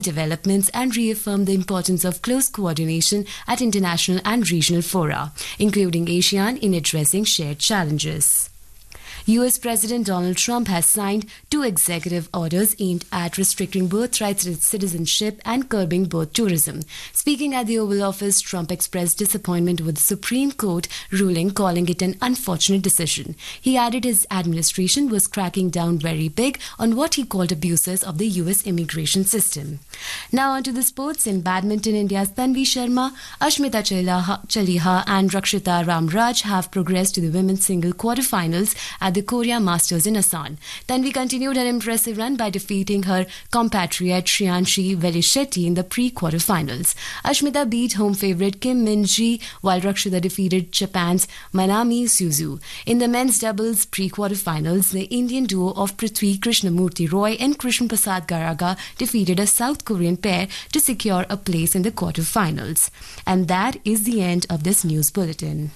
developments and reaffirmed the importance of close coordination at international and regional fora, including ASEAN, in addressing shared challenges. US President Donald Trump has signed two executive orders aimed at restricting birthright citizenship and curbing birth tourism. Speaking at the Oval Office, Trump expressed disappointment with the Supreme Court ruling, calling it an unfortunate decision. He added his administration was cracking down very big on what he called abuses of the US immigration system. Now on to the sports. In badminton, India's Tanvi Sharma, Ashmita Chaliha and Rakshita Ramraj have progressed to the women's single quarterfinals at the Korea Masters in Asan. Tanvi continued her impressive run by defeating her compatriot Shriyanshi Velishetty in the pre-quarterfinals. Ashmita beat home favourite Kim Min-ji, while Rakshita defeated Japan's Manami Suzu. In the men's doubles pre-quarterfinals, the Indian duo of Prithvi Krishnamurti Roy and Krishna Prasad Garaga defeated a South Korean pair to secure a place in the quarterfinals. And that is the end of this news bulletin.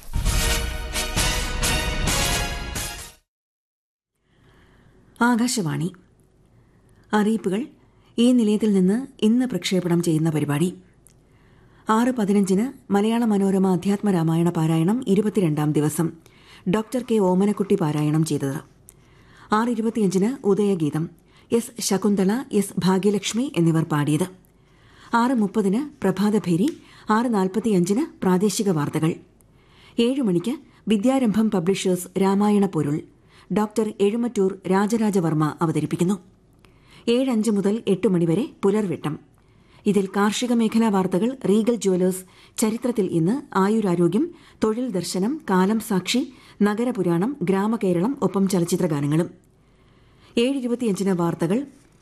Akashvani അറിയിപ്പുകൾ ഈ നിലയത്തിൽ നിന്ന് ഇന്ന് പ്രക്ഷേപണം ചെയ്യുന്ന പരിപാടി ആറ് പതിനഞ്ചിന് മലയാള മനോരമ അധ്യാത്മ രാമായണ പാരായണം ഇരുപത്തിരണ്ടാം ദിവസം ഡോക്ടർ കെ ഓമനക്കുട്ടി പാരായണം ചെയ്തത് ആറ് ഇരുപത്തിയഞ്ചിന് ഉദയഗീതം എസ് ശകുന്തള എസ് ഭാഗ്യലക്ഷ്മി എന്നിവർ പാടിയത് ആറ് മുപ്പതിന് പ്രഭാതഭേരി ആറ് നാൽപ്പത്തിയഞ്ചിന് പ്രാദേശിക വാർത്തകൾ ഏഴ് മണിക്ക് വിദ്യാരംഭം പബ്ലിഷേഴ്സ് രാമായണ പൊരുൾ ഡോക്ടർ എഴുമറ്റൂർ രാജരാജവർമ്മ അവതരിപ്പിക്കുന്നു ഏഴഞ്ച് മുതൽ എട്ട് മണിവരെ പുലർവെട്ടം ഇതിൽ കാർഷിക മേഖലാ വാർത്തകൾ റീഗൽ ജ്വല്ലേഴ്സ് ചരിത്രത്തിൽ ഇന്ന് ആയുരാരോഗ്യം തൊഴിൽ ദർശനം കാലം സാക്ഷി നഗരപുരാണം ഗ്രാമകേരളം ഒപ്പം ചലച്ചിത്രഗാനങ്ങളും ഏഴ് ഇരുപത്തിയഞ്ചിന് വാർത്തകൾ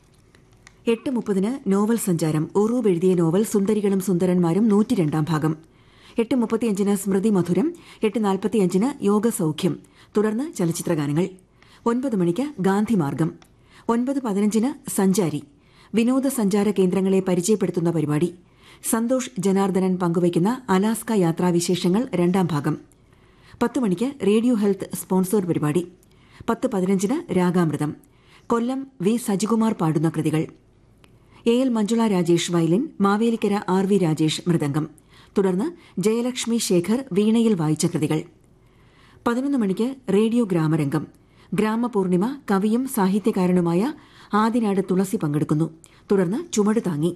എട്ട് മുപ്പതിന് നോവൽ സഞ്ചാരം ഉറൂബ് എഴുതിയ നോവൽ സുന്ദരികളും സുന്ദരന്മാരും നൂറ്റിരണ്ടാം ഭാഗം എട്ട് മുപ്പത്തിയഞ്ചിന് സ്മൃതി മധുരം എട്ട് നാൽപ്പത്തിയഞ്ചിന് യോഗസൌഖ്യം തുടർന്ന് ചലച്ചിത്രഗാനങ്ങൾ ഒൻപത് മണിക്ക് ഗാന്ധിമാർഗം ഒൻപത് പതിനഞ്ചിന് സഞ്ചാരി വിനോദസഞ്ചാര കേന്ദ്രങ്ങളെ പരിചയപ്പെടുത്തുന്ന പരിപാടി സന്തോഷ് ജനാർദ്ദനൻ പങ്കുവയ്ക്കുന്ന അലാസ്ക യാത്രാവിശേഷങ്ങൾ രണ്ടാം ഭാഗം പത്ത് മണിക്ക് റേഡിയോ ഹെൽത്ത് സ്പോൺസേഡ് പരിപാടി പത്ത് പതിനഞ്ചിന് രാഗാമൃതം കൊല്ലം വി സജികുമാർ പാടുന്ന കൃതികൾ A L Manjula Rajesh violin Mavelikkara R V Rajesh mridangam തുടർന്ന് ജയലക്ഷ്മി ശേഖർ വീണയിൽ വായിച്ച കൃതികൾ പതിനൊന്ന് മണിക്ക് റേഡിയോ ഗ്രാമരംഗം ഗ്രാമപൂർണിമ കവിയും സാഹിത്യകാരനുമായ ആദിനാട് തുളസി പങ്കെടുക്കുന്നു തുടർന്ന് ചുമട് താങ്ങി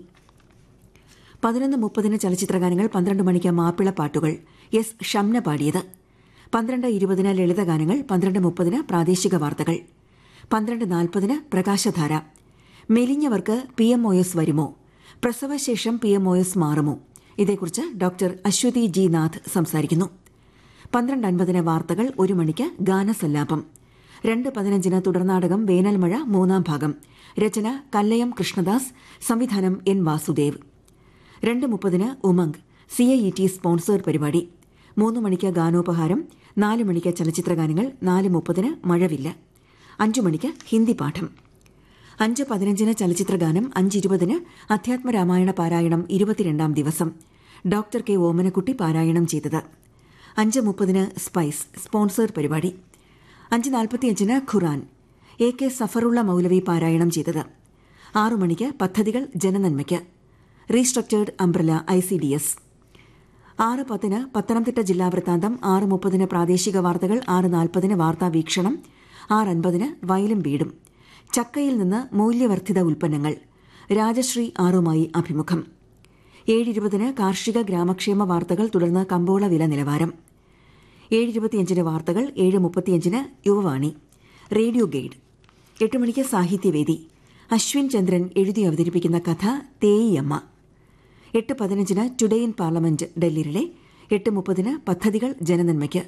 പതിനൊന്ന് മുപ്പതിന് ചലച്ചിത്രഗാനങ്ങൾ പന്ത്രണ്ട് മണിക്ക് മാപ്പിള പാട്ടുകൾ എസ് ഷംന പാടിയത് പന്ത്രണ്ട് ഇരുപതിന് ലളിതഗാനങ്ങൾ പന്ത്രണ്ട് മുപ്പതിന് പ്രാദേശിക വാർത്തകൾ പന്ത്രണ്ട് നാൽപ്പതിന് പ്രകാശധാര മെലിഞ്ഞവർക്ക് പി എം ഒ എസ് വരുമോ പ്രസവശേഷം പി എം ഒ എസ് മാറുമോ ഇതേക്കുറിച്ച് ഡോക്ടർ അശ്വതി ജി നാഥ് സംസാരിക്കുന്നു പന്ത്രണ്ട് അൻപതിന് വാർത്തകൾ ഒരു മണിക്ക് ഗാനസല്ലാപം രണ്ട് പതിനഞ്ചിന് തുടർനാടകം വേനൽമഴ മൂന്നാം ഭാഗം രചന കല്ലയം കൃഷ്ണദാസ് സംവിധാനം എൻ വാസുദേവ് രണ്ട് മുപ്പതിന് Umang C I E T sponsored പരിപാടി മൂന്ന് മണിക്ക് ഗാനോപഹാരം നാല് മണിക്ക് ചലച്ചിത്രഗാനങ്ങൾ നാല് മുപ്പതിന് മഴവില്ല അഞ്ചു മണിക്ക് ഹിന്ദി പാഠം അഞ്ച് പതിനഞ്ചിന് ചലച്ചിത്രഗാനം അഞ്ചിരുപതിന് അധ്യാത്മരാമായണ പാരായണം ഇരുപത്തിരണ്ടാം ദിവസം ഡോക്ടർ കെ ഓമനക്കുട്ടി പാരായണം ചെയ്തത് അഞ്ച് മുപ്പതിന് സ്പൈസ് സ്പോൺസേഡ് പരിപാടി അഞ്ച് നാൽപ്പത്തിയഞ്ചിന് ഖുറാൻ എ കെ സഫറുള്ള മൌലവി പാരായണം ചെയ്തത് ആറു മണിക്ക് പദ്ധതികൾ ജനനന്മയ്ക്ക് restructured umbrella I C D S ആറ് പത്തിന് പത്തനംതിട്ട ജില്ലാ വൃത്താന്തം ആറ് മുപ്പതിന് പ്രാദേശിക വാർത്തകൾ ആറ് നാൽപ്പതിന് വാർത്താ വീക്ഷണം ആറ് അൻപതിന് വയലും വീടും ചക്കയിൽ നിന്ന് മൂല്യവർദ്ധിത ഉൽപ്പന്നങ്ങൾ രാജശ്രീ ആറുമായി അഭിമുഖം ഏഴിരുപതിന് കാർഷിക ഗ്രാമക്ഷേമ വാർത്തകൾ തുടർന്ന് കമ്പോള വില നിലവാരം ഏഴിരുപത്തിയഞ്ചിന് വാർത്തകൾ ഏഴ് മുപ്പത്തിയഞ്ചിന് യുവവാണി റേഡിയോ ഗൈഡ് എട്ട് മണിക്ക് സാഹിത്യവേദി അശ്വിൻ ചന്ദ്രൻ എഴുതി അവതരിപ്പിക്കുന്ന കഥ തേയിയമ്മ എട്ട് പതിനഞ്ചിന് ടുഡേ ഇൻ പാർലമെന്റ് ഡൽഹിയിലെ എട്ട് മുപ്പതിന് പദ്ധതികൾ ജനനന്മയ്ക്ക്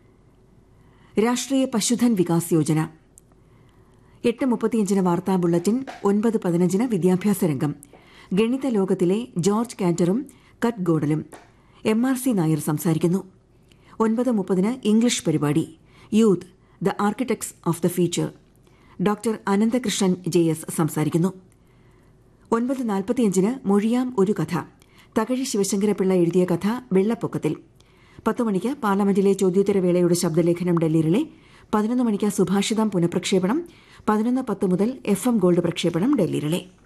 രാഷ്ട്രീയ പശുധൻ വികാസ് യോജന എട്ട് മുപ്പത്തിയഞ്ചിന് വാർത്താ ബുള്ളറ്റിൻ ഒൻപത് പതിനഞ്ചിന് വിദ്യാഭ്യാസ രംഗം ഗണിത ലോകത്തിലെ ജോർജ് കാറ്ററും കട്ട് ഗോഡലും എം ആർ സി നായർ സംസാരിക്കുന്നു ഒൻപത് മുപ്പതിന് ഇംഗ്ലീഷ് പരിപാടി youth the architects of the future doctor Ananthakrishnan J S സംസാരിക്കുന്നു ഒൻപത് നാൽപ്പത്തിയഞ്ചിന് മൊഴിയാം ഒരു കഥ തകഴി ശിവശങ്കരപിള്ള എഴുതിയ കഥ വെള്ളപ്പൊക്കത്തിൽ പത്ത് മണിക്ക് പാർലമെന്റിലെ ചോദ്യോത്തരവേളയുടെ ശബ്ദലേഖനം ഡൽഹിയിലെ പതിനൊന്ന് മണിക്ക് സുഭാഷിതം പുനഃപ്രക്ഷേപണം പതിനൊന്ന് പത്ത് മുതൽ എഫ് എം ഗോൾഡ് പ്രക്ഷേപണം ഡൽഹിയിലെ